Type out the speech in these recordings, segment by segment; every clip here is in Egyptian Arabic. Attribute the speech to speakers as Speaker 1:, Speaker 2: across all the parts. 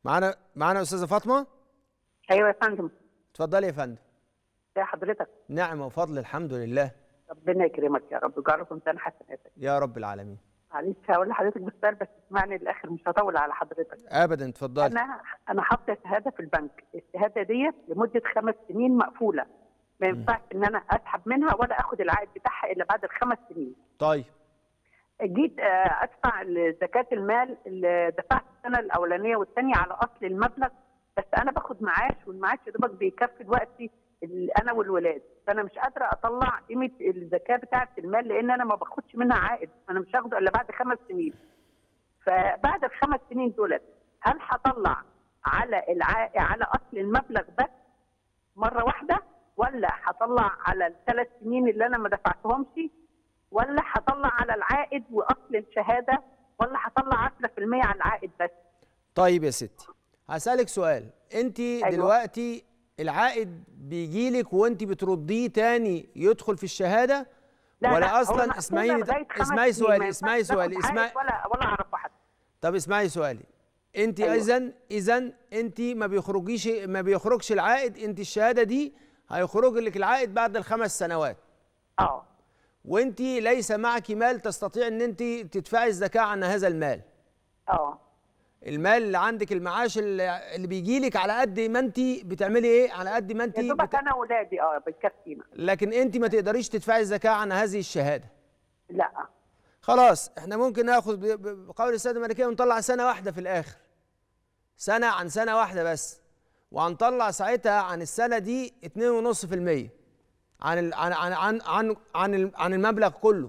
Speaker 1: معانا معانا استاذه فاطمه
Speaker 2: ايوه يا فندم
Speaker 1: اتفضلي يا فندم
Speaker 2: يا حضرتك
Speaker 1: نعمه وفضل الحمد لله
Speaker 2: ربنا يكرمك يا رب جرب انسان حسناتك
Speaker 1: يا رب العالمين
Speaker 2: معلش هقول لحضرتك بالسؤال بس اسمعني للاخر مش هطول على حضرتك
Speaker 1: ابدا اتفضلي
Speaker 2: انا انا حاطه شهاده في البنك الشهاده ديت لمده خمس سنين مقفوله ما ينفعش ان انا اسحب منها ولا اخد العائد بتاعها الا بعد الخمس سنين
Speaker 1: طيب
Speaker 2: جيت آه، ادفع زكاه المال اللي دفعت السنه الاولانيه والثانيه على اصل المبلغ بس انا باخد معاش والمعاش يا دوبك بيكفي دلوقتي ال- انا والولاد فانا مش قادره اطلع قيمه الزكاه بتاعه المال لان انا ما باخدش منها عائد انا مش هاخده الا بعد خمس سنين فبعد الخمس سنين دولت هل هطلع على الع... على اصل المبلغ بس مره واحده ولا هطلع على الثلاث سنين اللي انا ما دفعتهمش ولا هطلع على العائد واصل الشهاده ولا هطلع 10% على العائد بس
Speaker 1: طيب يا ستي هسألك سؤال انت
Speaker 2: أيوة.
Speaker 1: دلوقتي العائد بيجيلك وانت بترديه تاني يدخل في الشهاده
Speaker 2: لا لا،
Speaker 1: ولا
Speaker 2: هو
Speaker 1: اصلا
Speaker 2: مقفولة
Speaker 1: اسمعيني
Speaker 2: لغاية خمس
Speaker 1: اسمعي
Speaker 2: سنين، ما
Speaker 1: سؤالي
Speaker 2: ينفعش
Speaker 1: اسمعي
Speaker 2: تاخد
Speaker 1: سؤالي
Speaker 2: عائد
Speaker 1: اسمعي
Speaker 2: ولا ولا اعرف واحد
Speaker 1: طب اسمعي سؤالي انت
Speaker 2: أيوة.
Speaker 1: اذا اذا انت ما بيخرجيش ما بيخرجش العائد انت الشهاده دي هيخرج لك العائد بعد الخمس سنوات
Speaker 2: اه
Speaker 1: وانت ليس معك مال تستطيع ان انت تدفعي الزكاه عن هذا المال
Speaker 2: اه
Speaker 1: المال اللي عندك المعاش اللي اللي بيجي لك على قد ما انت بتعملي ايه على قد ما انت
Speaker 2: يا دوبك
Speaker 1: بت...
Speaker 2: انا واولادي اه بتكفينا
Speaker 1: لكن انت ما تقدريش تدفعي الزكاه عن هذه الشهاده
Speaker 2: لا
Speaker 1: خلاص احنا ممكن ناخد ب- ب- بقول السياده الملكيه ونطلع سنه واحده في الاخر سنه عن سنه واحده بس وهنطلع ساعتها عن السنه دي 2.5% عن ال... عن عن عن عن عن, ال... عن المبلغ كله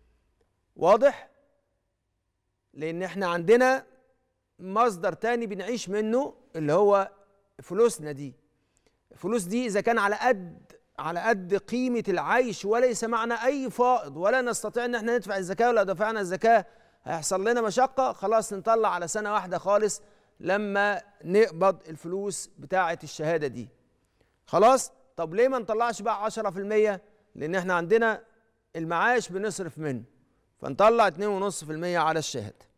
Speaker 1: واضح لان احنا عندنا مصدر تاني بنعيش منه اللي هو فلوسنا دي الفلوس دي اذا كان على قد على قد قيمه العيش وليس معنا اي فائض ولا نستطيع ان احنا ندفع الزكاه ولا دفعنا الزكاه هيحصل لنا مشقه خلاص نطلع على سنه واحده خالص لما نقبض الفلوس بتاعه الشهاده دي خلاص طب ليه ما نطلعش بقى 10% لان احنا عندنا المعاش بنصرف منه فنطلع 2.5% على الشهاده